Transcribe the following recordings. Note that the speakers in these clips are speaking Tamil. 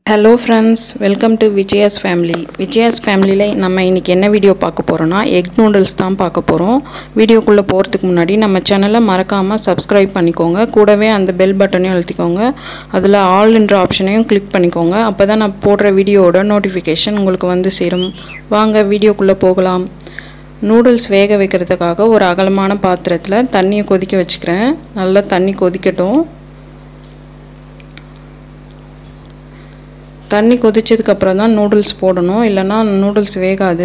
hello friends welcome to Vijaya's family Vijaya's ஃபேமிலியில் நம்ம இன்றைக்கி என்ன வீடியோ பார்க்க போகிறோன்னா எக் நூடுல்ஸ் தான் பார்க்க போகிறோம் வீடியோக்குள்ளே போகிறதுக்கு முன்னாடி நம்ம சேனலை மறக்காமல் சப்ஸ்கிரைப் பண்ணிக்கோங்க கூடவே அந்த பெல் பட்டனையும் அழுத்திக்கோங்க அதில் ஆல்ன்ற ஆப்ஷனையும் கிளிக் பண்ணிக்கோங்க அப்போ தான் நான் போடுற வீடியோவோட நோட்டிஃபிகேஷன் உங்களுக்கு வந்து சேரும் வாங்க வீடியோக்குள்ளே போகலாம் நூடுல்ஸ் வேக வைக்கிறதுக்காக ஒரு அகலமான பாத்திரத்தில் தண்ணியை கொதிக்க வச்சுக்கிறேன் நல்லா தண்ணி கொதிக்கட்டும் தண்ணி கொதிச்சதுக்கப்புறம் தான் நூடுல்ஸ் போடணும் இல்லைன்னா நூடுல்ஸ் வேகாது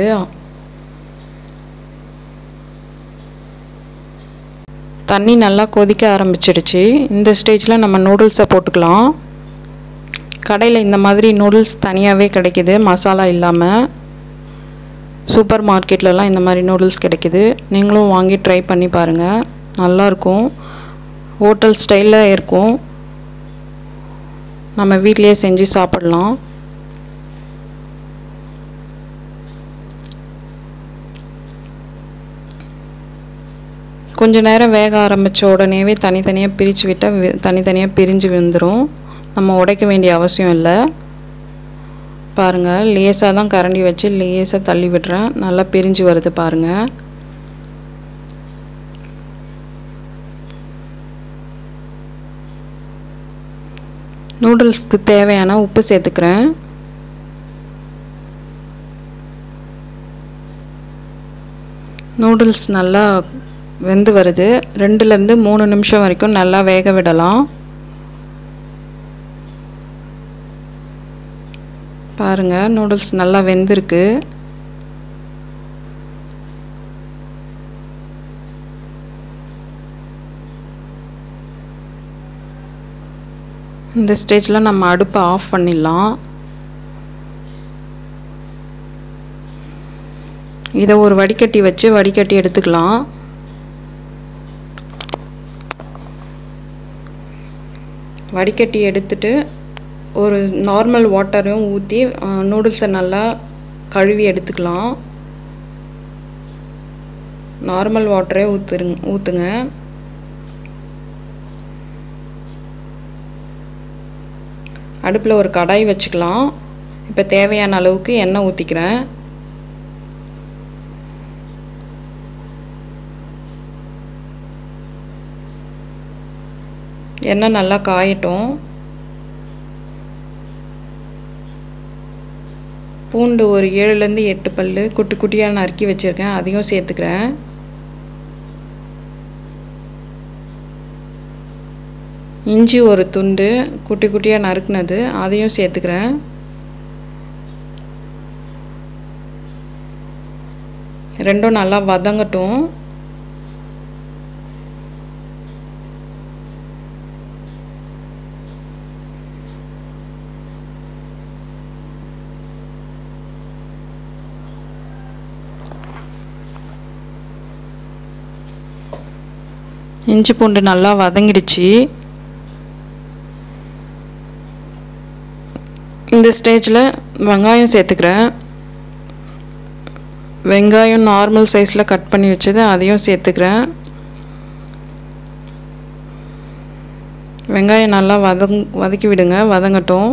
தண்ணி நல்லா கொதிக்க ஆரம்பிச்சிடுச்சு இந்த ஸ்டேஜில் நம்ம நூடுல்ஸை போட்டுக்கலாம் கடையில் இந்த மாதிரி நூடுல்ஸ் தனியாகவே கிடைக்கிது மசாலா இல்லாமல் சூப்பர் மார்க்கெட்லலாம் இந்த மாதிரி நூடுல்ஸ் கிடைக்கிது நீங்களும் வாங்கி ட்ரை பண்ணி பாருங்கள் நல்லாயிருக்கும் ஹோட்டல் ஸ்டைலில் இருக்கும் நம்ம வீட்லேயே செஞ்சு சாப்பிடலாம் கொஞ்ச நேரம் வேக ஆரம்பித்த உடனேவே தனித்தனியாக பிரித்து விட்டால் தனித்தனியாக பிரிஞ்சு வந்துடும் நம்ம உடைக்க வேண்டிய அவசியம் இல்லை பாருங்கள் லேசாக தான் கரண்டி வச்சு லேசாக தள்ளி விடுறேன் நல்லா பிரிஞ்சு வருது பாருங்கள் நூடுல்ஸ்க்கு தேவையான உப்பு சேர்த்துக்கிறேன் நூடுல்ஸ் நல்லா வெந்து வருது ரெண்டுலேருந்து மூணு நிமிஷம் வரைக்கும் நல்லா வேக விடலாம் பாருங்கள் நூடுல்ஸ் நல்லா வெந்திருக்கு இந்த ஸ்டேஜில் நம்ம அடுப்பை ஆஃப் பண்ணிடலாம் இதை ஒரு வடிகட்டி வச்சு வடிகட்டி எடுத்துக்கலாம் வடிகட்டி எடுத்துட்டு ஒரு நார்மல் வாட்டரும் ஊற்றி நூடுல்ஸை நல்லா கழுவி எடுத்துக்கலாம் நார்மல் வாட்டரே ஊற்றுருங்க ஊற்றுங்க அடுப்பில் ஒரு கடாய் வச்சுக்கலாம் இப்போ தேவையான அளவுக்கு எண்ணெய் ஊற்றிக்கிறேன் எண்ணெய் நல்லா காயட்டும் பூண்டு ஒரு ஏழுலேருந்து எட்டு பல் குட்டி குட்டியாக நறுக்கி வச்சுருக்கேன் அதையும் சேர்த்துக்கிறேன் இஞ்சி ஒரு துண்டு குட்டி குட்டியாக நறுக்குனது அதையும் சேர்த்துக்கிறேன் ரெண்டும் நல்லா வதங்கட்டும் இஞ்சி பூண்டு நல்லா வதங்கிடுச்சு இந்த ஸ்டேஜில் வெங்காயம் சேர்த்துக்கிறேன் வெங்காயம் நார்மல் சைஸில் கட் பண்ணி வச்சது அதையும் சேர்த்துக்கிறேன் வெங்காயம் நல்லா வதங் வதக்கி விடுங்க வதங்கட்டும்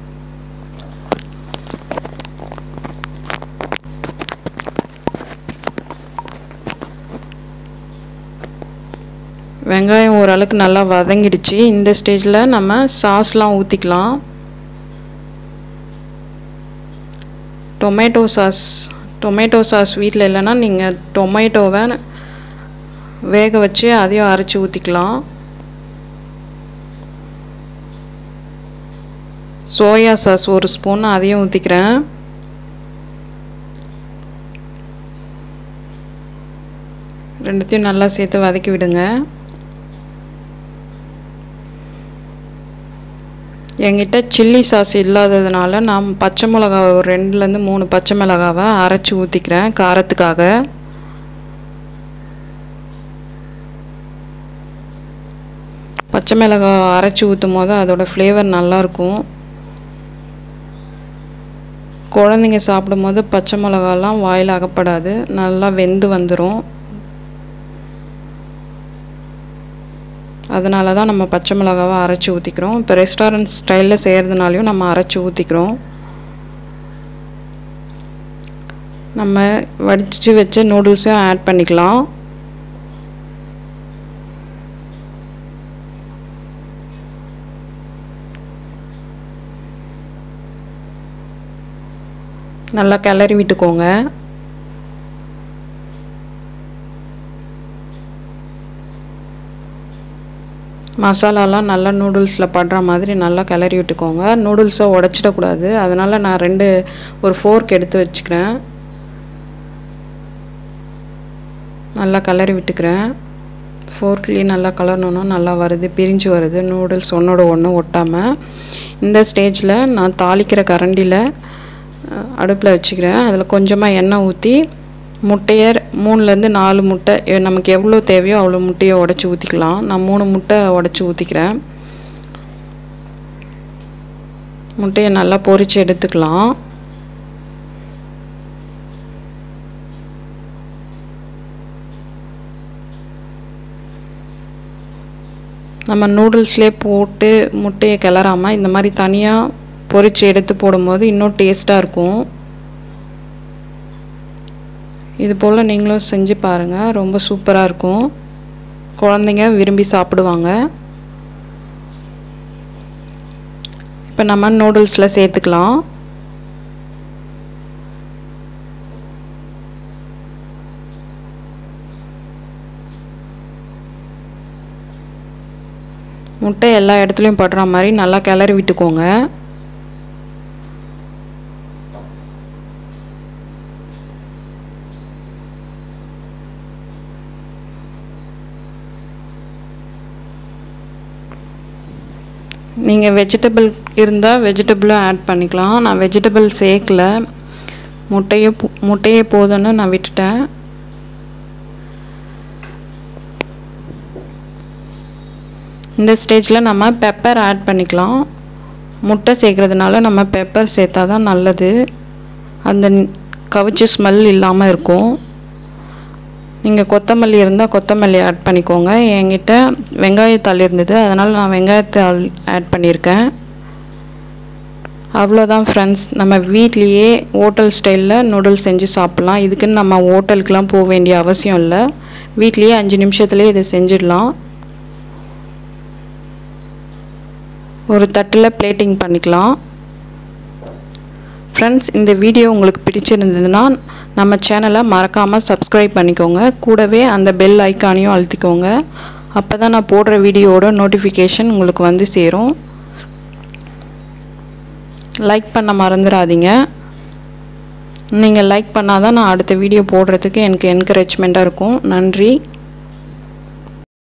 வெங்காயம் ஓரளவுக்கு நல்லா வதங்கிடுச்சு இந்த ஸ்டேஜில் நம்ம சாஸ்லாம் ஊற்றிக்கலாம் டொமேட்டோ சாஸ் டொமேட்டோ சாஸ் வீட்டில் இல்லைன்னா நீங்கள் டொமேட்டோவை வேக வச்சு அதையும் அரைச்சி ஊற்றிக்கலாம் சோயா சாஸ் ஒரு ஸ்பூன் அதையும் ஊற்றிக்கிறேன் ரெண்டுத்தையும் நல்லா சேர்த்து வதக்கி விடுங்க என்கிட்ட சில்லி சாஸ் இல்லாததுனால நான் பச்சை மிளகா ஒரு ரெண்டுலேருந்து மூணு பச்சை மிளகாவை அரைச்சி ஊற்றிக்கிறேன் காரத்துக்காக பச்சை மிளகா அரைச்சி ஊற்றும் போது அதோட ஃப்ளேவர் நல்லாயிருக்கும் குழந்தைங்க சாப்பிடும் போது பச்சை மிளகாலாம் வாயில் அகப்படாது நல்லா வெந்து வந்துடும் அதனால தான் நம்ம பச்சை மிளகாவை அரைச்சி ஊற்றிக்கிறோம் இப்போ ரெஸ்டாரண்ட் ஸ்டைலில் செய்கிறதுனாலையும் நம்ம அரைச்சி ஊற்றிக்கிறோம் நம்ம வடித்து வச்ச நூடுல்ஸையும் ஆட் பண்ணிக்கலாம் நல்லா கிளறி விட்டுக்கோங்க மசாலாலாம் நல்லா நூடுல்ஸில் படுற மாதிரி நல்லா கிளறி விட்டுக்கோங்க நூடுல்ஸை உடச்சிடக்கூடாது அதனால் நான் ரெண்டு ஒரு ஃபோர்க் எடுத்து வச்சுக்கிறேன் நல்லா கிளறி விட்டுக்கிறேன் ஃபோர்க்லேயும் நல்லா கலரணுன்னா நல்லா வருது பிரிஞ்சு வருது நூடுல்ஸ் ஒன்றோட ஒன்று ஒட்டாமல் இந்த ஸ்டேஜில் நான் தாளிக்கிற கரண்டியில் அடுப்பில் வச்சுக்கிறேன் அதில் கொஞ்சமாக எண்ணெய் ஊற்றி முட்டையை மூணுலேருந்து நாலு முட்டை நமக்கு எவ்வளோ தேவையோ அவ்வளோ முட்டையை உடச்சி ஊற்றிக்கலாம் நான் மூணு முட்டை உடச்சி ஊற்றிக்கிறேன் முட்டையை நல்லா பொரித்து எடுத்துக்கலாம் நம்ம நூடுல்ஸ்லேயே போட்டு முட்டையை கிளறாமல் இந்த மாதிரி தனியாக பொரித்து எடுத்து போடும்போது இன்னும் டேஸ்ட்டாக இருக்கும் இது போல் நீங்களும் செஞ்சு பாருங்கள் ரொம்ப சூப்பராக இருக்கும் குழந்தைங்க விரும்பி சாப்பிடுவாங்க இப்போ நம்ம நூடுல்ஸில் சேர்த்துக்கலாம் முட்டை எல்லா இடத்துலையும் படுற மாதிரி நல்லா கிளறி விட்டுக்கோங்க நீங்கள் வெஜிடபிள் இருந்தால் வெஜிடபிளும் ஆட் பண்ணிக்கலாம் நான் வெஜிடபிள் சேர்க்கல முட்டையே முட்டையே போதும்னு நான் விட்டுட்டேன் இந்த ஸ்டேஜில் நம்ம பெப்பர் ஆட் பண்ணிக்கலாம் முட்டை சேர்க்குறதுனால நம்ம பெப்பர் சேர்த்தா தான் நல்லது அந்த கவிச்சு ஸ்மெல் இல்லாமல் இருக்கும் நீங்கள் கொத்தமல்லி இருந்தால் கொத்தமல்லி ஆட் பண்ணிக்கோங்க என்கிட்ட வெங்காயத்தாள் இருந்தது அதனால் நான் வெங்காயத்தாள் ஆட் பண்ணியிருக்கேன் அவ்வளோதான் ஃப்ரெண்ட்ஸ் நம்ம வீட்லேயே ஹோட்டல் ஸ்டைலில் நூடுல்ஸ் செஞ்சு சாப்பிட்லாம் இதுக்குன்னு நம்ம ஹோட்டலுக்கெலாம் போக வேண்டிய அவசியம் இல்லை வீட்லேயே அஞ்சு நிமிஷத்துலேயே இதை செஞ்சிடலாம் ஒரு தட்டில் பிளேட்டிங் பண்ணிக்கலாம் ஃப்ரெண்ட்ஸ் இந்த வீடியோ உங்களுக்கு பிடிச்சிருந்ததுன்னா நம்ம சேனலை மறக்காமல் சப்ஸ்கிரைப் பண்ணிக்கோங்க கூடவே அந்த பெல் ஐக்கானையும் அழுத்திக்கோங்க அப்போ தான் நான் போடுற வீடியோவோட நோட்டிஃபிகேஷன் உங்களுக்கு வந்து சேரும் லைக் பண்ண மறந்துடாதீங்க நீங்கள் லைக் பண்ணால் தான் நான் அடுத்த வீடியோ போடுறதுக்கு எனக்கு என்கரேஜ்மெண்ட்டாக இருக்கும் நன்றி